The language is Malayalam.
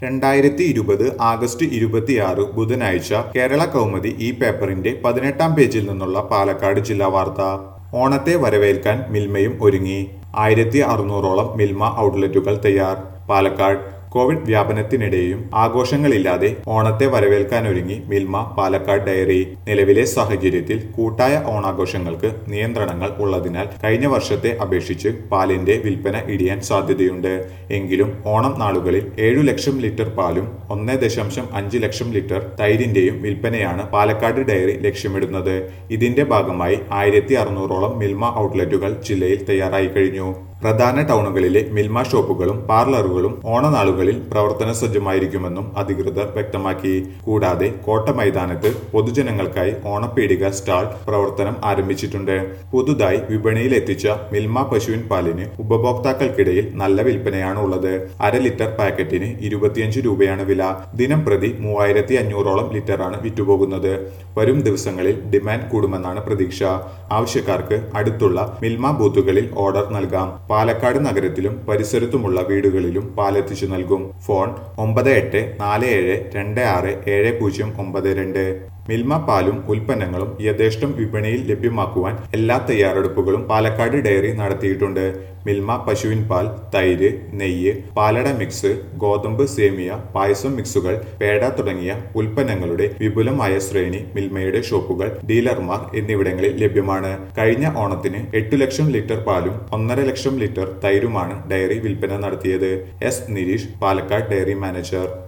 രണ്ടായിരത്തി ഇരുപത് ആഗസ്റ്റ് ഇരുപത്തിയാറ് ബുധനാഴ്ച കേരള കൗമുദി ഈ പേപ്പറിന്റെ പതിനെട്ടാം പേജിൽ നിന്നുള്ള പാലക്കാട് ജില്ലാ വാർത്ത ഓണത്തെ വരവേൽക്കാൻ മിൽമയും ഒരുങ്ങി ആയിരത്തി അറുന്നൂറോളം മിൽമ ഔട്ട്ലെറ്റുകൾ തയ്യാർ പാലക്കാട് കോവിഡ് വ്യാപനത്തിനിടെയും ആഘോഷങ്ങളില്ലാതെ ഓണത്തെ വരവേൽക്കാനൊരുങ്ങി മിൽമ പാലക്കാട് ഡയറി നിലവിലെ സാഹചര്യത്തിൽ കൂട്ടായ ഓണാഘോഷങ്ങൾക്ക് നിയന്ത്രണങ്ങൾ ഉള്ളതിനാൽ കഴിഞ്ഞ വർഷത്തെ അപേക്ഷിച്ച് പാലിന്റെ വിൽപ്പന ഇടിയാൻ സാധ്യതയുണ്ട് എങ്കിലും ഓണം നാളുകളിൽ ഏഴു ലക്ഷം ലിറ്റർ പാലും ഒന്ന് ദശാംശം അഞ്ച് ലക്ഷം ലിറ്റർ തൈരിന്റെയും വിൽപ്പനയാണ് പാലക്കാട് ഡയറി ലക്ഷ്യമിടുന്നത് ഇതിന്റെ ഭാഗമായി ആയിരത്തി അറുന്നൂറോളം മിൽമ ഔട്ട്ലെറ്റുകൾ ജില്ലയിൽ തയ്യാറായി കഴിഞ്ഞു പ്രധാന ടൗണുകളിലെ മിൽമ ഷോപ്പുകളും പാർലറുകളും ഓണനാളുകളിൽ പ്രവർത്തന സജ്ജമായിരിക്കുമെന്നും അധികൃതർ വ്യക്തമാക്കി കൂടാതെ കോട്ട മൈതാനത്ത് പൊതുജനങ്ങൾക്കായി ഓണപ്പീടിക സ്റ്റാൾ പ്രവർത്തനം ആരംഭിച്ചിട്ടുണ്ട് പുതുതായി വിപണിയിൽ എത്തിച്ച മിൽമ പശുവിൻ പാലിന് ഉപഭോക്താക്കൾക്കിടയിൽ നല്ല വിൽപ്പനയാണ് ഉള്ളത് അര ലിറ്റർ പാക്കറ്റിന് ഇരുപത്തിയഞ്ച് രൂപയാണ് വില ദിനം പ്രതി മൂവായിരത്തി അഞ്ഞൂറോളം ലിറ്ററാണ് വിറ്റുപോകുന്നത് വരും ദിവസങ്ങളിൽ ഡിമാൻഡ് കൂടുമെന്നാണ് പ്രതീക്ഷ ആവശ്യക്കാർക്ക് അടുത്തുള്ള മിൽമ ബൂത്തുകളിൽ ഓർഡർ നൽകാം പാലക്കാട് നഗരത്തിലും പരിസരത്തുമുള്ള വീടുകളിലും പാലെത്തിച്ചു നൽകും ഫോൺ ഒമ്പത് എട്ട് നാല് ഏഴ് രണ്ട് ആറ് ഏഴ് പൂജ്യം ഒമ്പത് രണ്ട് മിൽമ പാലും ഉൽപ്പന്നങ്ങളും യഥേഷ്ടം വിപണിയിൽ ലഭ്യമാക്കുവാൻ എല്ലാ തയ്യാറെടുപ്പുകളും പാലക്കാട് ഡയറി നടത്തിയിട്ടുണ്ട് മിൽമ പശുവിൻ പാൽ തൈര് നെയ്യ് പാലട മിക്സ് ഗോതമ്പ് സേമിയ പായസം മിക്സുകൾ പേട തുടങ്ങിയ ഉൽപ്പന്നങ്ങളുടെ വിപുലമായ ശ്രേണി മിൽമയുടെ ഷോപ്പുകൾ ഡീലർമാർ എന്നിവിടങ്ങളിൽ ലഭ്യമാണ് കഴിഞ്ഞ ഓണത്തിന് എട്ടു ലക്ഷം ലിറ്റർ പാലും ഒന്നര ലക്ഷം ലിറ്റർ തൈരുമാണ് ഡയറി വിൽപ്പന നടത്തിയത് S Nirish Palakkad dairy manager